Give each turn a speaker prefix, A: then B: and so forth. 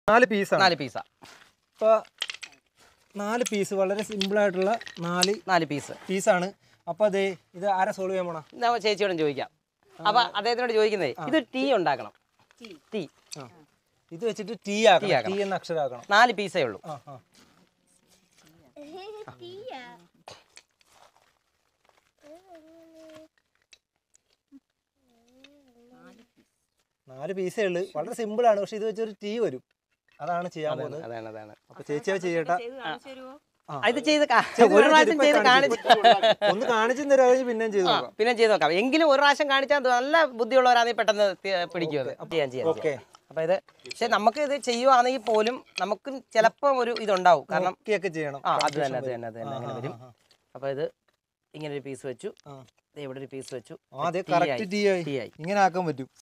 A: നാല് പീസാണ്
B: നാല് പീസാ
A: ഇപ്പൊ നാല് പീസ് വളരെ സിമ്പിൾ ആയിട്ടുള്ള നാല്
B: നാല് പീസ്
A: പീസാണ് അപ്പൊ അതെ ഇത് ആരാ സോൾവ് ചെയ്യാൻ പോണ
B: നമുക്ക് ചേച്ചിയോടും ചോദിക്കാം അപ്പൊ അദ്ദേഹത്തിനോട് ചോദിക്കുന്നേ ഇത് ടീ ഉണ്ടാക്കണം ടീ
A: ഇത് വെച്ചിട്ട് ടീ ആക്കണം
B: ആക്കണം.
A: ടീ എന്ന അക്ഷരാക്കണം
B: നാല് പീസേ ഉള്ളൂ
A: ആ ആ നാല് പീസേ ഉള്ളു വളരെ സിമ്പിൾ ആണ് പക്ഷെ ഇത് വെച്ചൊരു ടീ വരും അതാണ് ചെയ്യാൻ പോകുന്നത്
B: അതാണ് അതാണ്
A: അപ്പൊ ചേച്ചി അത് ചെയ്യട്ടെ
B: ആ, ഇത് ചെയ്ത് കാ-
A: ചെയ്ത്
B: ഒരു
A: കാണിച്ച്
B: പ്രാവശ്യം ചെയ്ത്
A: ഇപ്പൊ
B: കാണിച്ചു
A: ഒന്ന് കാണിച്ചും തരാം കഴിഞ്ഞ് പിന്നെയും ചെയ്തു നോക്കാം
B: പിന്നെ ചെയ്ത് നോക്കാം എങ്കിലും ഒരു പ്രാവശ്യം കാണിച്ചാൽ നല്ല ബുദ്ധിയുള്ളവരാണെങ്കിൽ പെട്ടെന്ന് തി- പിടിക്കും അത് ചെയ്യാൻ ചെയ്യാൻ
A: ഓക്കെ
B: അപ്പൊ ഇത് പക്ഷെ നമുക്ക് ഇത് ചെയ്യുവാണെങ്കിൽ പോലും നമുക്ക് ചിലപ്പം ഒരു ഇതുണ്ടാവും കാരണം
A: ഒക്കെ ചെയ്യണം
B: ആ അത് തന്നെ അത് തന്നെ അത് തന്നെ അങ്ങനെ വരും
A: ആ,
B: അപ്പൊ ഇത് ഇങ്ങനെ ഒരു പീസ് വെച്ചു
A: ആ.
B: ദേ ഇവിടെ ഒരു പീസ് വെച്ചു
A: ആ, അതെ
B: ടീ
A: കറക്റ്റ്
B: ആയി.
A: ടീ ആയി
B: ടീ ആയി
A: ഇങ്ങനെ ആക്കാൻ പറ്റും